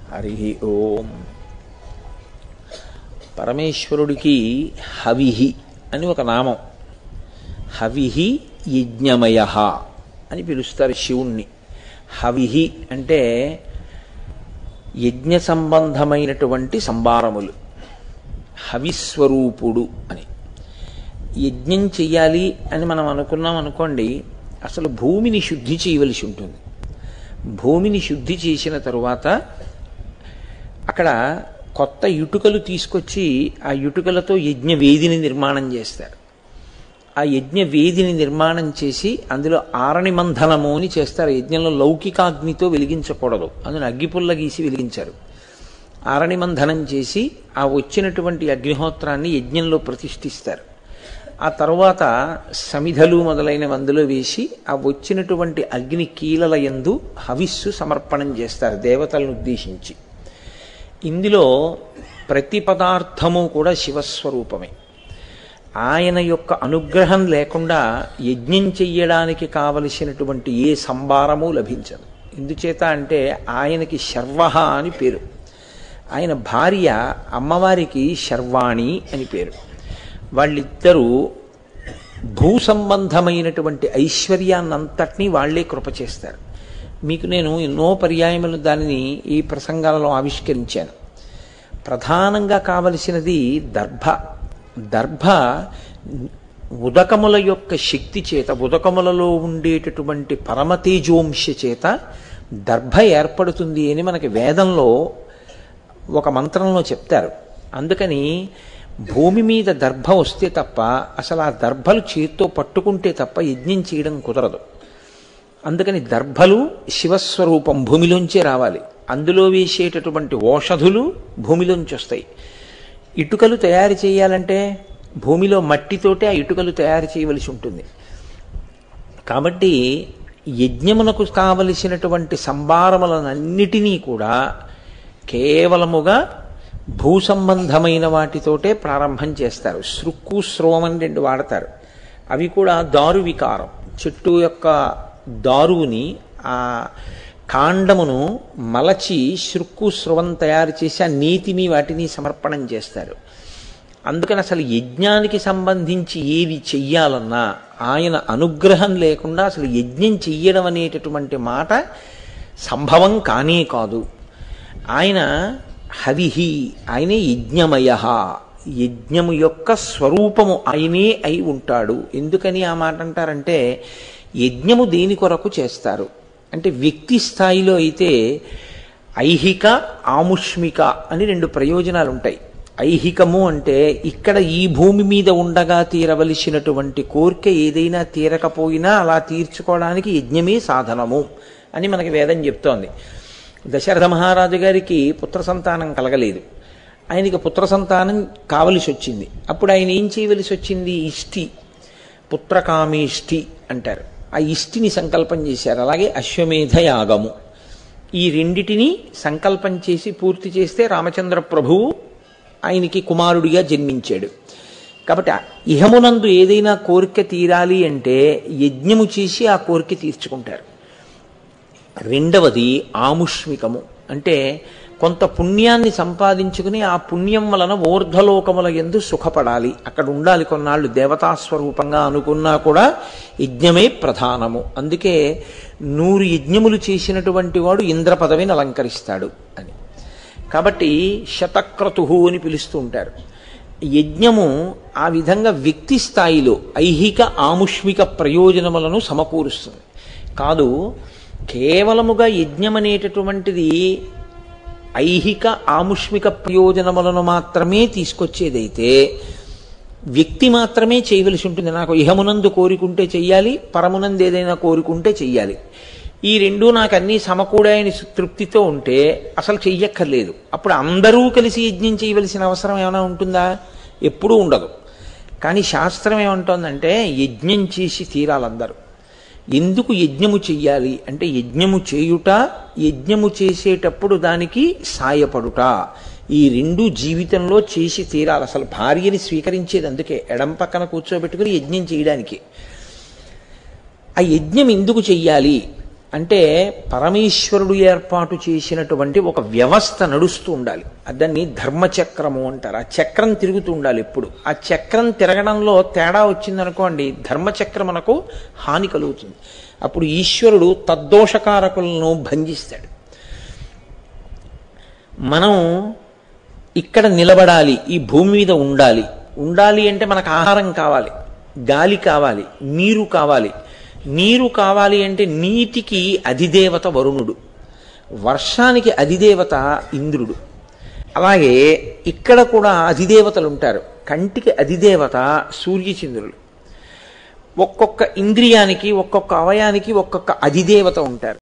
హరి ఓం పరమేశ్వరుడికి హవిహి అని ఒక నామం హవిహి యజ్ఞమయ అని పిలుస్తారు శివుణ్ణి హవిహి అంటే యజ్ఞ సంబంధమైనటువంటి సంభారములు హవిస్వరూపుడు అని యజ్ఞం చెయ్యాలి అని మనం అనుకున్నాం అనుకోండి అసలు భూమిని శుద్ధి చేయవలసి ఉంటుంది భూమిని శుద్ధి చేసిన తరువాత అక్కడ కొత్త ఇటుకలు తీసుకొచ్చి ఆ ఇటుకలతో యజ్ఞ వేదిని నిర్మాణం చేస్తారు ఆ యజ్ఞ వేదిని నిర్మాణం చేసి అందులో ఆరణి మంధనము అని చేస్తారు యజ్ఞంలో లౌకికాగ్నితో వెలిగించకూడదు అందులో అగ్గిపుల్ల గీసి వెలిగించారు ఆరణి మంధనం చేసి ఆ వచ్చినటువంటి అగ్నిహోత్రాన్ని యజ్ఞంలో ప్రతిష్ఠిస్తారు ఆ తర్వాత సమిధలు మొదలైన అందులో వేసి ఆ వచ్చినటువంటి అగ్ని కీలల యందు హవిస్సు సమర్పణం చేస్తారు దేవతలను ఉద్దేశించి ఇందులో ప్రతి పదార్థము కూడా శివస్వరూపమే ఆయన యొక్క అనుగ్రహం లేకుండా యజ్ఞం చెయ్యడానికి కావలసినటువంటి ఏ సంభారము లభించదు ఎందుచేత అంటే ఆయనకి శర్వహ అని పేరు ఆయన భార్య అమ్మవారికి శర్వాణి అని పేరు వాళ్ళిద్దరూ భూ సంబంధమైనటువంటి ఐశ్వర్యాన్నంతటినీ వాళ్లే కృప చేస్తారు మీకు నేను ఎన్నో పర్యాయములు దానిని ఈ ప్రసంగాలలో ఆవిష్కరించాను ప్రధానంగా కావలసినది దర్భ దర్భ ఉదకముల యొక్క శక్తి చేత ఉదకములలో ఉండేటటువంటి పరమతేజోంశ చేత దర్భ ఏర్పడుతుంది అని మనకి వేదంలో ఒక మంత్రంలో చెప్తారు అందుకని భూమి మీద దర్భ వస్తే తప్ప అసలు ఆ దర్భలు చేత్తో పట్టుకుంటే తప్ప యజ్ఞం చేయడం కుదరదు అందుకని దర్భలు శివస్వరూపం భూమిలోంచే రావాలి అందులో వేసేటటువంటి ఓషధులు భూమిలోంచి వస్తాయి ఇటుకలు తయారు చేయాలంటే భూమిలో మట్టితోటే ఆ ఇటుకలు తయారు చేయవలసి ఉంటుంది కాబట్టి యజ్ఞమునకు కావలసినటువంటి సంభారములనన్నిటినీ కూడా కేవలముగా భూ సంబంధమైన వాటితోటే ప్రారంభం చేస్తారు శృక్కు స్రోవం అని రెండు వాడతారు అవి కూడా దారు వికారం చెట్టు యొక్క దారువుని ఆ కాండమును మలచి శృక్కు స్రవం తయారు చేసి ఆ నీతిని వాటిని సమర్పణం చేస్తారు అందుకని అసలు యజ్ఞానికి సంబంధించి ఏది చెయ్యాలన్నా ఆయన అనుగ్రహం లేకుండా అసలు యజ్ఞం చెయ్యడం అనేటటువంటి మాట సంభవం కానే కాదు ఆయన హవిహి ఆయనే యజ్ఞమయ యజ్ఞము యొక్క స్వరూపము ఆయనే అయి ఉంటాడు ఎందుకని ఆ మాట అంటారంటే యజ్ఞము దేని కొరకు చేస్తారు అంటే వ్యక్తి స్థాయిలో అయితే ఐహిక ఆముష్మిక అని రెండు ప్రయోజనాలు ఉంటాయి ఐహికము అంటే ఇక్కడ ఈ భూమి మీద ఉండగా తీరవలసినటువంటి కోరిక ఏదైనా తీరకపోయినా అలా తీర్చుకోవడానికి యజ్ఞమే సాధనము అని మనకి వేదం చెప్తోంది దశరథ మహారాజు గారికి పుత్ర సంతానం కలగలేదు ఆయనకి పుత్ర సంతానం కావలసి వచ్చింది అప్పుడు ఆయన ఏం చేయవలసి వచ్చింది ఇష్టి పుత్రకామేష్టి అంటారు ఆ ఇష్టిని సంకల్పం చేశారు అలాగే అశ్వమేధ యాగము ఈ రెండిటిని సంకల్పం చేసి పూర్తి చేస్తే రామచంద్ర ప్రభువు ఆయనకి కుమారుడిగా జన్మించాడు కాబట్టి ఇహమునందు ఏదైనా కోరిక తీరాలి అంటే యజ్ఞము చేసి ఆ కోరిక తీర్చుకుంటారు రెండవది ఆముష్మికము అంటే కొంత పుణ్యాన్ని సంపాదించుకుని ఆ పుణ్యం వలన ఊర్ధ్వలోకముల ఎందు సుఖపడాలి అక్కడ ఉండాలి కొన్నాళ్ళు దేవతాస్వరూపంగా అనుకున్నా కూడా యజ్ఞమే ప్రధానము అందుకే నూరు యజ్ఞములు చేసినటువంటి వాడు ఇంద్ర పదవిని అలంకరిస్తాడు అని కాబట్టి శతక్రతు అని పిలుస్తూ ఉంటారు యజ్ఞము ఆ విధంగా వ్యక్తి స్థాయిలో ఐహిక ఆముష్మిక ప్రయోజనములను సమకూరుస్తుంది కాదు కేవలముగా యజ్ఞం అనేటటువంటిది ఐహిక ఆముష్మిక ప్రయోజనములను మాత్రమే తీసుకొచ్చేదైతే వ్యక్తి మాత్రమే చేయవలసి ఉంటుంది నాకు ఇహమునందు కోరికుంటే చెయ్యాలి పరమునందు ఏదైనా కోరుకుంటే చెయ్యాలి ఈ రెండు నాకు అన్నీ సమకూడాయని తృప్తితో ఉంటే అసలు చెయ్యక్కర్లేదు అప్పుడు అందరూ కలిసి యజ్ఞం చేయవలసిన అవసరం ఏమైనా ఉంటుందా ఎప్పుడూ ఉండదు కానీ శాస్త్రం ఏమంటోందంటే యజ్ఞం చేసి తీరాలందరూ ఎందుకు యజ్ఞము చెయ్యాలి అంటే యజ్ఞము చేయుట యజ్ఞము చేసేటప్పుడు దానికి సాయపడుట ఈ రెండు జీవితంలో చేసి తీరాలి అసలు భార్యని స్వీకరించేది అందుకే ఎడం పక్కన కూర్చోబెట్టుకుని యజ్ఞం చేయడానికి ఆ యజ్ఞం ఎందుకు చెయ్యాలి అంటే పరమేశ్వరుడు ఏర్పాటు చేసినటువంటి ఒక వ్యవస్థ నడుస్తూ ఉండాలి దాన్ని ధర్మచక్రము అంటారు ఆ చక్రం తిరుగుతూ ఉండాలి ఎప్పుడు ఆ చక్రం తిరగడంలో తేడా వచ్చిందనుకోండి ధర్మచక్రమునకు హాని కలుగుతుంది అప్పుడు ఈశ్వరుడు తద్దోషకారకులను భంగిస్తాడు మనం ఇక్కడ నిలబడాలి ఈ భూమి మీద ఉండాలి ఉండాలి అంటే మనకు ఆహారం కావాలి గాలి కావాలి నీరు కావాలి నీరు కావాలి అంటే నీటికి అధిదేవత వరుణుడు వర్షానికి అధిదేవత ఇంద్రుడు అలాగే ఇక్కడ కూడా అధిదేవతలు ఉంటారు కంటికి అధిదేవత సూర్యచంద్రులు ఒక్కొక్క ఇంద్రియానికి ఒక్కొక్క అవయానికి ఒక్కొక్క అధిదేవత ఉంటారు